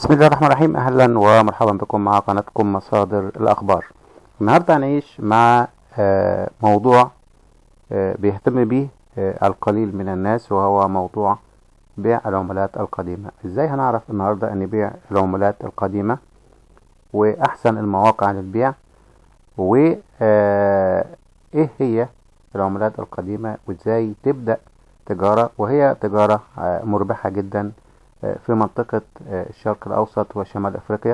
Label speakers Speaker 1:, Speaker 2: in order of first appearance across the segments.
Speaker 1: بسم الله الرحمن الرحيم اهلا ومرحبا بكم مع قناتكم مصادر الاخبار النهارده هنعيش مع آه، موضوع آه، بيهتم به آه، القليل من الناس وهو موضوع بيع العملات القديمة ازاي هنعرف النهارده ان نبيع العملات القديمة واحسن المواقع للبيع و آه، ايه هي العملات القديمة وازاي تبدأ تجارة وهي تجارة آه، مربحة جدا آه، في منطقة آه، الشرق الأوسط وشمال أفريقيا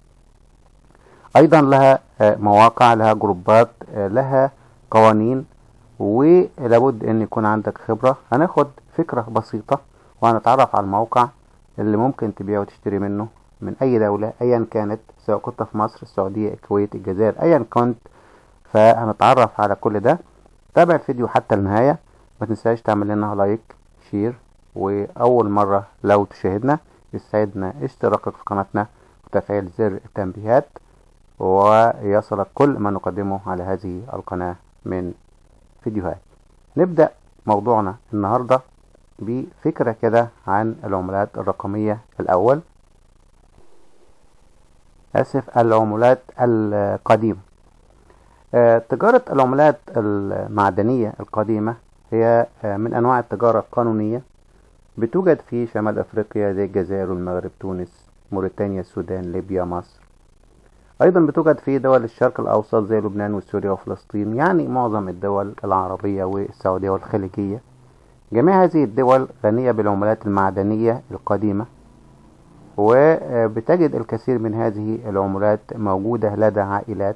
Speaker 1: أيضا لها آه، مواقع لها جروبات آه، لها قوانين ولابد أن يكون عندك خبرة هناخد فكرة بسيطة وهنتعرف على الموقع اللي ممكن تبيع وتشتري منه من أي دولة أيا كانت سواء كنت في مصر السعودية الكويت الجزائر أيا كنت فهنتعرف على كل ده تابع الفيديو حتى النهاية ما تنساش تعمل لنا لايك شير وأول مرة لو تشاهدنا يسعدنا اشتراكك في قناتنا وتفعيل زر التنبيهات ويصلك كل ما نقدمه على هذه القناة من فيديوهات نبدأ موضوعنا النهاردة بفكرة كده عن العملات الرقمية الأول آسف العملات القديمة آه، تجارة العملات المعدنية القديمة هي آه، من أنواع التجارة القانونية بتوجد في شمال أفريقيا زي الجزائر والمغرب تونس موريتانيا السودان ليبيا مصر أيضا بتوجد في دول الشرق الأوسط زي لبنان وسوريا وفلسطين يعني معظم الدول العربية والسعودية والخليجية جميع هذه الدول غنية بالعملات المعدنية القديمة وبتجد الكثير من هذه العملات موجودة لدى عائلات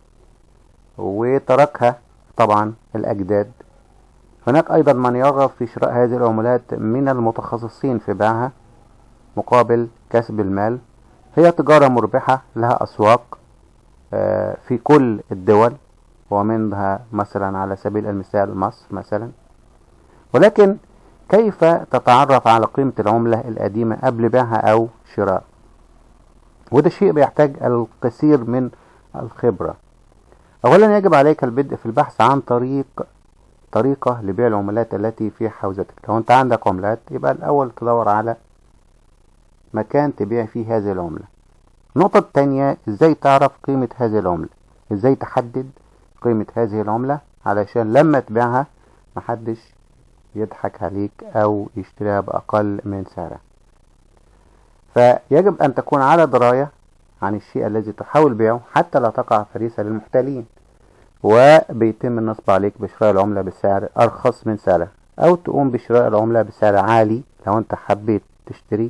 Speaker 1: وتركها طبعا الأجداد هناك أيضا من يرغب في شراء هذه العملات من المتخصصين في بيعها مقابل كسب المال هي تجارة مربحة لها أسواق آه، في كل الدول ومنها مثلا على سبيل المثال مصر مثلا ولكن كيف تتعرف على قيمة العملة القديمة قبل بيعها أو شراء وده شيء بيحتاج الكثير من الخبرة أولا يجب عليك البدء في البحث عن طريق طريقة لبيع العملات التي في حوزتك لو أنت عندك عملات يبقى الأول تدور على مكان تبيع فيه هذه العملة النقطة التانية ازاي تعرف قيمة هذه العملة ازاي تحدد قيمة هذه العملة علشان لما تبيعها محدش يضحك عليك او يشتريها بأقل من سعرها فيجب ان تكون على دراية عن الشيء الذي تحاول بيعه حتى لا تقع فريسة للمحتالين وبيتم النصب عليك بشراء العملة بسعر أرخص من سعرها أو تقوم بشراء العملة بسعر عالي لو أنت حبيت تشتري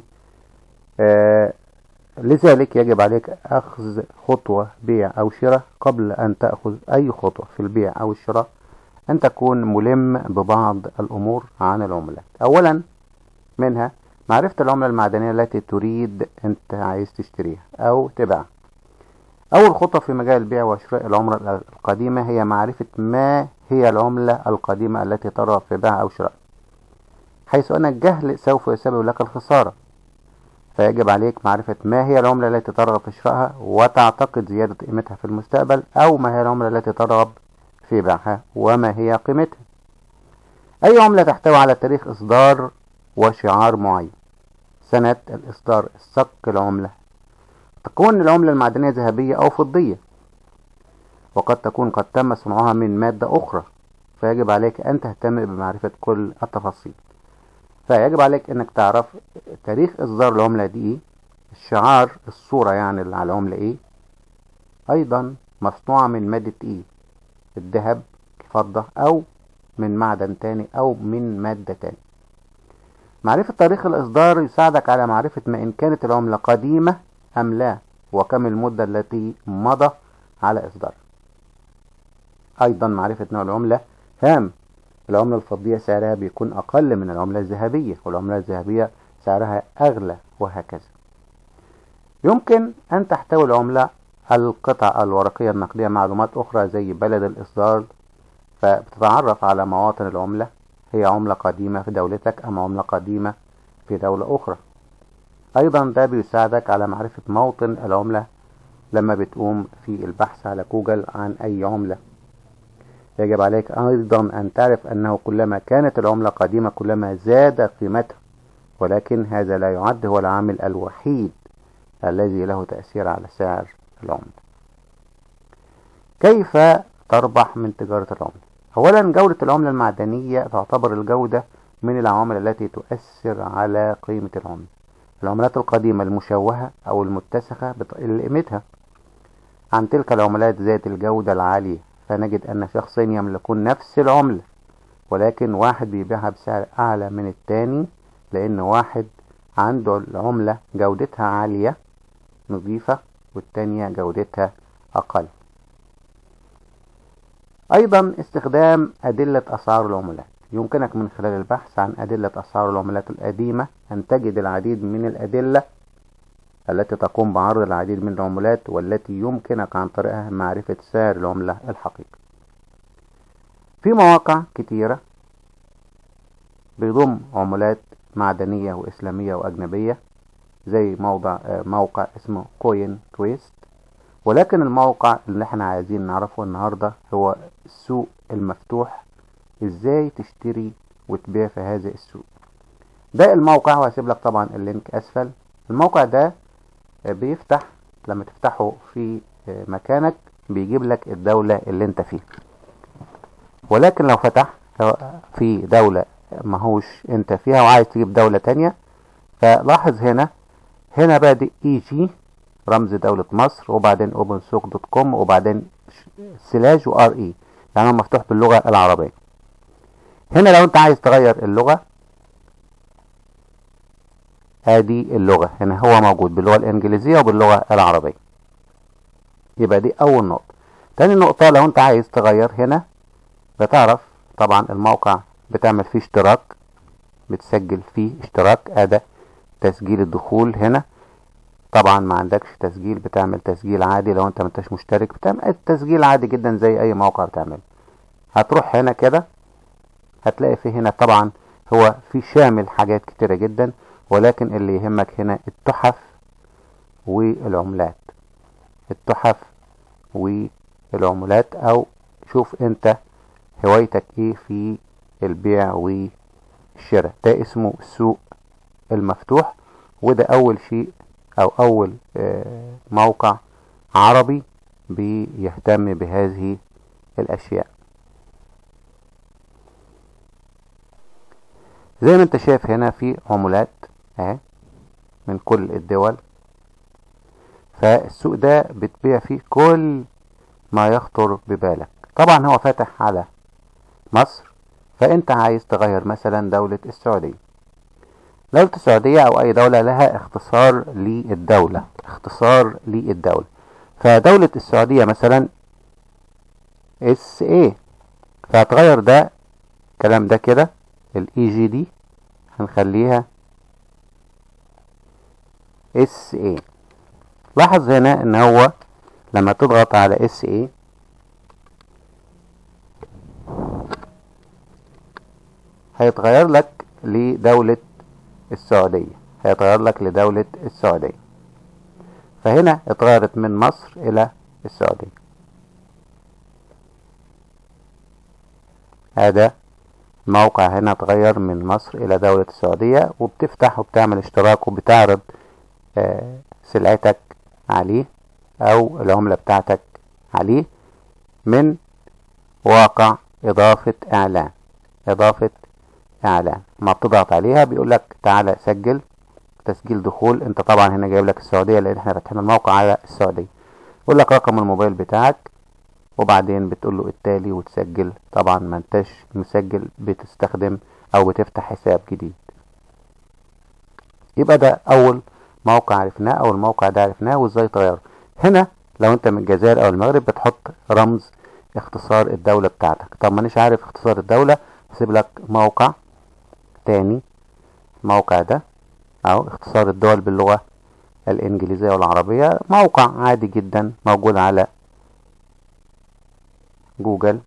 Speaker 1: آه لذلك يجب عليك أخذ خطوة بيع أو شراء قبل أن تأخذ أي خطوة في البيع أو الشراء أن تكون ملم ببعض الأمور عن العملات أولا منها معرفة العملة المعدنية التي تريد أنت عايز تشتريها أو تبيعها أول خطوة في مجال البيع وشراء العملة القديمة هي معرفة ما هي العملة القديمة التي ترغب في بيعها أو شرائها حيث أن الجهل سوف يسبب لك الخسارة فيجب عليك معرفة ما هي العملة التي ترغب في شرائها وتعتقد زيادة قيمتها في المستقبل أو ما هي العملة التي ترغب في بيعها وما هي قيمتها أي عملة تحتوي على تاريخ إصدار وشعار معين سنة الإصدار الصك العملة تكون العملة المعدنية ذهبية أو فضية وقد تكون قد تم صنعها من مادة أخرى فيجب عليك أن تهتم بمعرفة كل التفاصيل فيجب عليك أنك تعرف تاريخ إصدار العملة دي إيه الشعار الصورة يعني اللي على العملة إيه أيضا مصنوعة من مادة إيه الذهب الفضة أو من معدن تاني أو من مادة تاني معرفة تاريخ الإصدار يساعدك على معرفة ما إن كانت العملة قديمة أم لا وكم المدة التي مضى على إصدارها أيضا معرفة نوع العملة هام العملة الفضية سعرها بيكون أقل من العملة الذهبية والعملة الذهبية سعرها أغلى وهكذا يمكن أن تحتوي العملة القطع الورقية النقدية معلومات أخرى زي بلد الإصدار فبتتعرف على مواطن العملة هي عملة قديمة في دولتك أم عملة قديمة في دولة أخرى أيضا ده بيساعدك على معرفة موطن العملة لما بتقوم في البحث على جوجل عن أي عملة يجب عليك أيضا أن تعرف أنه كلما كانت العملة قديمة كلما زاد قيمتها ولكن هذا لا يعد هو العامل الوحيد الذي له تأثير على سعر العملة كيف تربح من تجارة العملة أولا جودة العملة المعدنية تعتبر الجودة من العوامل التي تؤثر على قيمة العملة العملات القديمة المشوهة أو المتسخة بتقل قيمتها عن تلك العملات ذات الجودة العالية فنجد أن شخصين يملكون نفس العملة ولكن واحد بيبيعها بسعر أعلى من التاني لأن واحد عنده العملة جودتها عالية نظيفة والتانية جودتها أقل أيضا استخدام أدلة أسعار العملات يمكنك من خلال البحث عن أدلة أسعار العملات القديمة أن تجد العديد من الأدلة التي تقوم بعرض العديد من العملات والتي يمكنك عن طريقها معرفة سعر العملة الحقيقي في مواقع كتيرة بيضم عملات معدنية وإسلامية وأجنبية زي موضع موقع اسمه كوين تويست ولكن الموقع اللي احنا عايزين نعرفه النهاردة هو السوق المفتوح ازاي تشتري وتبيع في هذا السوق ده الموقع وهسيب لك طبعا اللينك اسفل الموقع ده بيفتح لما تفتحه في مكانك بيجيب لك الدولة اللي انت فيها ولكن لو فتح في دولة ماهوش انت فيها وعايز تجيب دولة تانية فلاحظ هنا هنا بادئ اي جي رمز دولة مصر وبعدين اوبن سوق دوت كوم وبعدين سلاج وار اي يعني هو مفتوح باللغة العربية هنا لو انت عايز تغير اللغة ادي اللغة هنا هو موجود باللغة الانجليزية وباللغة العربية يبقى دي اول نقطة تاني نقطة لو انت عايز تغير هنا بتعرف طبعا الموقع بتعمل فيه اشتراك بتسجل فيه اشتراك اداة تسجيل الدخول هنا طبعا ما عندكش تسجيل بتعمل تسجيل عادي لو انت منتش مشترك بتعمل التسجيل عادي جدا زي اي موقع بتعمله هتروح هنا كده هتلاقي في هنا طبعا هو في شامل حاجات كتيرة جدا ولكن اللي يهمك هنا التحف والعملات التحف والعملات او شوف انت هوايتك ايه في البيع والشراء ده اسمه السوق المفتوح وده اول شيء او اول موقع عربي بيهتم بهذه الاشياء زي ما انت شايف هنا في عملات اهي من كل الدول فالسوق ده بتبيع فيه كل ما يخطر ببالك طبعا هو فاتح على مصر فانت عايز تغير مثلا دولة السعودية دولة السعودية او اي دولة لها اختصار للدولة اختصار للدولة فدولة السعودية مثلا اس اي فهتغير ده الكلام ده كده الاي جي دي هنخليها اس اي لاحظ هنا ان هو لما تضغط على اس اي هيتغير لك لدولة السعودية هيتغير لك لدولة السعودية فهنا اتغيرت من مصر الى السعودية هذا الموقع هنا اتغير من مصر الى دولة السعودية وبتفتح وبتعمل اشتراك وبتعرض آه سلعتك عليه او العملة بتاعتك عليه من واقع اضافة اعلان اضافة اعلان ما بتضغط عليها بيقول لك تعالى سجل تسجيل دخول انت طبعا هنا جايب لك السعودية لان احنا فاتحين الموقع على السعودية يقول لك رقم الموبايل بتاعك وبعدين بتقول له التالي وتسجل طبعا ما انتش مسجل بتستخدم او بتفتح حساب جديد يبقى ده اول موقع عرفناه او الموقع ده عرفناه وازاي تغيره هنا لو انت من الجزائر او المغرب بتحط رمز اختصار الدولة بتاعتك طب مانيش عارف اختصار الدولة هسيب لك موقع تاني الموقع ده او اختصار الدول باللغة الانجليزية والعربية موقع عادي جدا موجود على جوجل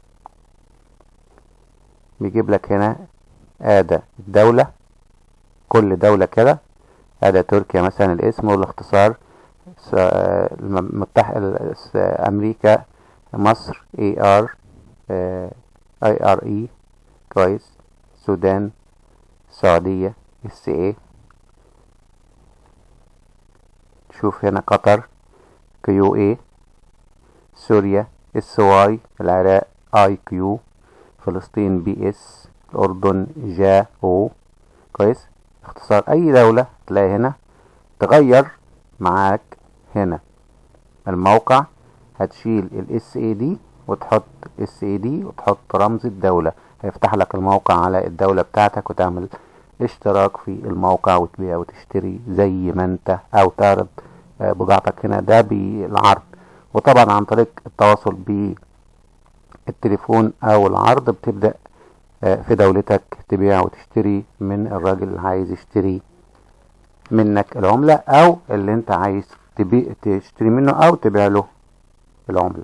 Speaker 1: بيجيب لك هنا اداة الدولة كل دولة كده اداة تركيا مثلا الاسم والاختصار المتح... امريكا مصر اي ار اي ار اي كويس السودان السعودية اس اي هتشوف هنا قطر كيو اي سوريا اس واي العراق اي كيو فلسطين بي اس الاردن جا او كويس اختصار اي دولة تلاقي هنا تغير معاك هنا الموقع هتشيل الاس اي دي وتحط اس اي دي وتحط رمز الدولة هيفتح لك الموقع على الدولة بتاعتك وتعمل اشتراك في الموقع وتبيع وتشتري زي ما انت او تعرض بضاعتك هنا ده بالعرض وطبعا عن طريق التواصل بالتليفون او العرض بتبدأ في دولتك تبيع وتشتري من الراجل اللي عايز يشتري منك العملة او اللي انت عايز تبيع تشتري منه او تبيع له العملة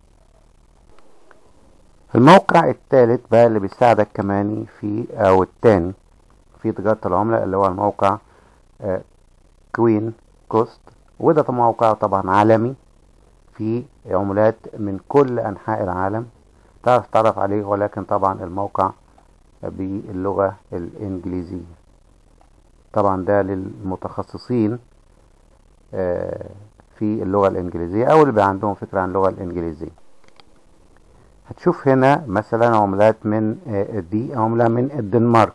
Speaker 1: الموقع الثالث بقى اللي بيساعدك كمان في او التاني في تجارة العملة اللي هو الموقع كوين كوست وده موقع طبعا عالمي في عملات من كل انحاء العالم تعرف تعرف عليه ولكن طبعا الموقع باللغة الانجليزية طبعا ده للمتخصصين في اللغة الانجليزية او اللي بقى عندهم فكرة عن اللغة الانجليزية هتشوف هنا مثلا عملات من دي عملة من الدنمارك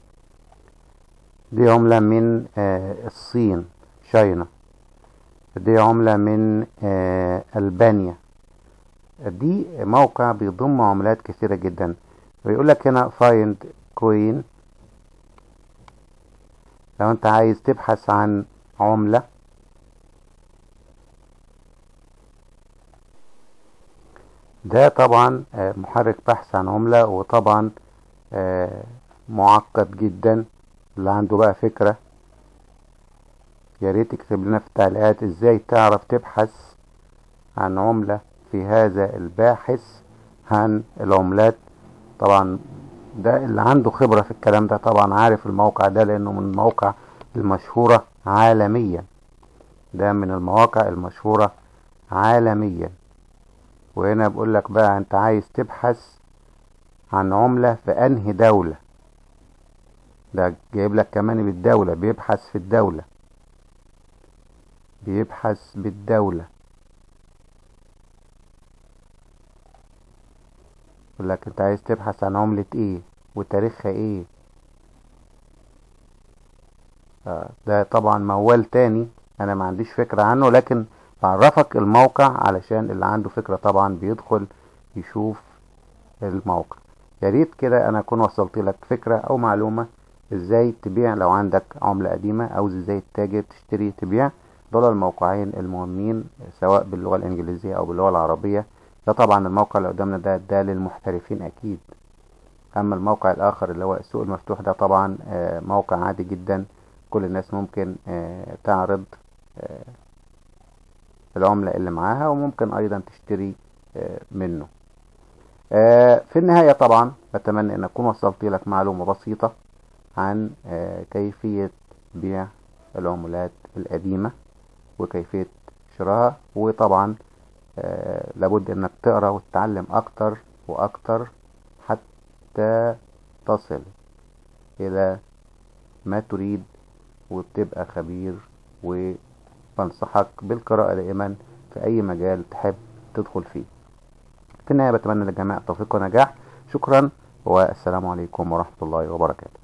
Speaker 1: دي عملة من الصين شاينا دي عملة من ألبانيا دي موقع بيضم عملات كثيرة جدا ويقول لك هنا find coin لو انت عايز تبحث عن عملة ده طبعا محرك بحث عن عملة وطبعا معقد جدا اللي عنده بقى فكرة يا ريت تكتب لنا في التعليقات ازاي تعرف تبحث عن عملة في هذا الباحث عن العملات طبعا ده اللي عنده خبرة في الكلام ده طبعا عارف الموقع ده لانه من المواقع المشهورة عالميا ده من المواقع المشهورة عالميا وهنا بقول لك بقى انت عايز تبحث عن عملة في انهي دولة ده جايب لك كمان بالدولة بيبحث في الدولة بيبحث بالدولة يقول لك انت عايز تبحث عن عملة ايه وتاريخها ايه آه ده طبعا موال تاني انا ما عنديش فكرة عنه لكن بعرفك الموقع علشان اللي عنده فكرة طبعا بيدخل يشوف الموقع يا ريت كده انا اكون وصلت لك فكرة او معلومة ازاي تبيع لو عندك عملة قديمة او ازاي تتاجر تشتري تبيع دول الموقعين المهمين سواء باللغة الانجليزية او باللغة العربية ده طبعا الموقع اللي قدامنا ده ده للمحترفين اكيد اما الموقع الاخر اللي هو السوق المفتوح ده طبعا موقع عادي جدا كل الناس ممكن تعرض العملة اللي معاها وممكن ايضا تشتري منه في النهاية طبعا بتمنى ان اكون وصلت لك معلومة بسيطة عن كيفية بيع العملات القديمة وكيفية شرائها وطبعا لابد انك تقرا وتتعلم اكتر واكتر حتى تصل الى ما تريد وبتبقى خبير وبنصحك بالقراءة دائما في اي مجال تحب تدخل فيه في النهاية بتمنى للجميع التوفيق ونجاح شكرا والسلام عليكم ورحمة الله وبركاته